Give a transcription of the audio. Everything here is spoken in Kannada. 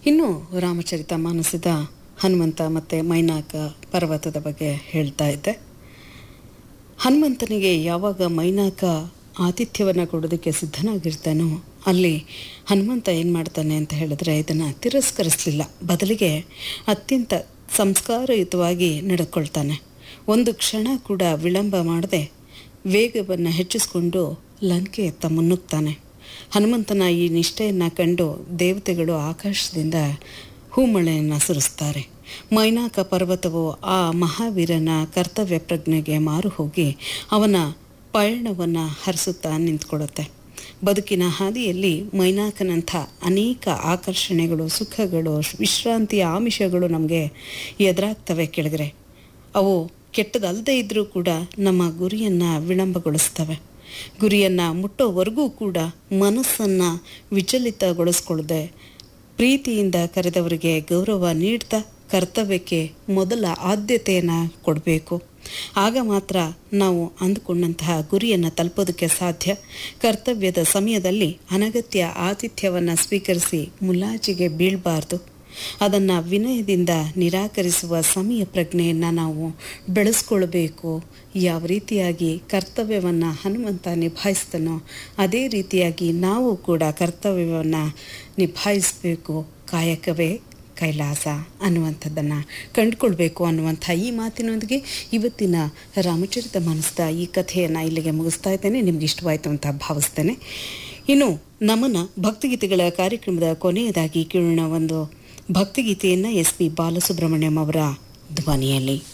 ಇನ್ನು ರಾಮಚರಿತ ಮಾನಸದ ಹನುಮಂತ ಮತ್ತು ಮೈನಾಕ ಪರ್ವತದ ಬಗ್ಗೆ ಹೇಳ್ತಾ ಇದ್ದೆ ಹನುಮಂತನಿಗೆ ಯಾವಾಗ ಮೈನಾಕ ಆತಿಥ್ಯವನ್ನು ಕೊಡೋದಕ್ಕೆ ಸಿದ್ಧನಾಗಿರ್ತಾನೋ ಅಲ್ಲಿ ಹನುಮಂತ ಏನು ಮಾಡ್ತಾನೆ ಅಂತ ಹೇಳಿದ್ರೆ ಇದನ್ನು ತಿರಸ್ಕರಿಸಲಿಲ್ಲ ಬದಲಿಗೆ ಅತ್ಯಂತ ಸಂಸ್ಕಾರಯುತವಾಗಿ ನಡ್ಕೊಳ್ತಾನೆ ಒಂದು ಕ್ಷಣ ಕೂಡ ವಿಳಂಬ ಮಾಡದೆ ವೇಗವನ್ನು ಹೆಚ್ಚಿಸಿಕೊಂಡು ಲಂಕೆಯತ್ತ ಮುನ್ನುಗ್ತಾನೆ ಹನುಮಂತನ ಈ ನಿಷ್ಠೆಯನ್ನು ಕಂಡು ದೇವತೆಗಳು ಆಕಾಶದಿಂದ ಹೂಮಳೆಯನ್ನು ಸುರಿಸ್ತಾರೆ ಮೈನಾಕ ಪರ್ವತವು ಆ ಮಹಾವೀರನ ಕರ್ತವ್ಯ ಪ್ರಜ್ಞೆಗೆ ಮಾರು ಹೋಗಿ ಅವನ ಪಯಣವನ್ನು ಹರಿಸುತ್ತಾ ನಿಂತ್ಕೊಳ್ಳುತ್ತೆ ಬದುಕಿನ ಹಾದಿಯಲ್ಲಿ ಮೈನಾಕನಂಥ ಅನೇಕ ಆಕರ್ಷಣೆಗಳು ಸುಖಗಳು ವಿಶ್ರಾಂತಿಯ ಆಮಿಷಗಳು ನಮಗೆ ಎದುರಾಗ್ತವೆ ಕೆಳಗರೆ ಅವು ಕೆಟ್ಟದಲ್ಲದೆ ಇದ್ದರೂ ಕೂಡ ನಮ್ಮ ಗುರಿಯನ್ನು ವಿಳಂಬಗೊಳಿಸ್ತವೆ ಗುರಿಯನ್ನು ಮುಟ್ಟೋವರೆಗೂ ಕೂಡ ಮನಸ್ಸನ್ನು ವಿಚಲಿತಗೊಳಿಸ್ಕೊಳ್ಳದೆ ಪ್ರೀತಿಯಿಂದ ಕರೆದವರಿಗೆ ಗೌರವ ನೀಡ್ತಾ ಕರ್ತವ್ಯಕ್ಕೆ ಮೊದಲ ಆದ್ಯತೆಯನ್ನು ಕೊಡಬೇಕು ಆಗ ಮಾತ್ರ ನಾವು ಅಂದುಕೊಂಡಂತಹ ಗುರಿಯನ್ನು ತಲುಪೋದಕ್ಕೆ ಸಾಧ್ಯ ಕರ್ತವ್ಯದ ಸಮಯದಲ್ಲಿ ಅನಗತ್ಯ ಆತಿಥ್ಯವನ್ನು ಸ್ವೀಕರಿಸಿ ಮುಲಾಜಿಗೆ ಬೀಳಬಾರ್ದು ಅದನ್ನು ವಿನಯದಿಂದ ನಿರಾಕರಿಸುವ ಸಮಯ ಪ್ರಜ್ಞೆಯನ್ನು ನಾವು ಬೆಳೆಸ್ಕೊಳ್ಬೇಕು ಯಾವ ರೀತಿಯಾಗಿ ಕರ್ತವ್ಯವನ್ನು ಹನುಮಂತ ನಿಭಾಯಿಸ್ತಾನೋ ಅದೇ ರೀತಿಯಾಗಿ ನಾವು ಕೂಡ ಕರ್ತವ್ಯವನ್ನು ನಿಭಾಯಿಸಬೇಕು ಕಾಯಕವೇ ಕೈಲಾಸ ಅನ್ನುವಂಥದ್ದನ್ನು ಕಂಡುಕೊಳ್ಬೇಕು ಅನ್ನುವಂಥ ಈ ಮಾತಿನೊಂದಿಗೆ ಇವತ್ತಿನ ರಾಮಚರಿತ ಮಾನಸದ ಈ ಕಥೆಯನ್ನು ಇಲ್ಲಿಗೆ ಮುಗಿಸ್ತಾ ಇದ್ದೇನೆ ನಿಮ್ಗೆ ಇಷ್ಟವಾಯಿತು ಅಂತ ಭಾವಿಸ್ತೇನೆ ಇನ್ನು ನಮನ ಭಕ್ತಿಗೀತೆಗಳ ಕಾರ್ಯಕ್ರಮದ ಕೊನೆಯದಾಗಿ ಕೇಳೋಣ ಒಂದು ಭಕ್ತಿಗೀತೆಯನ್ನು ಎಸ್ ಪಿ ಬಾಲಸುಬ್ರಹ್ಮಣ್ಯಂ ಅವರ ಧ್ವನಿಯಲ್ಲಿ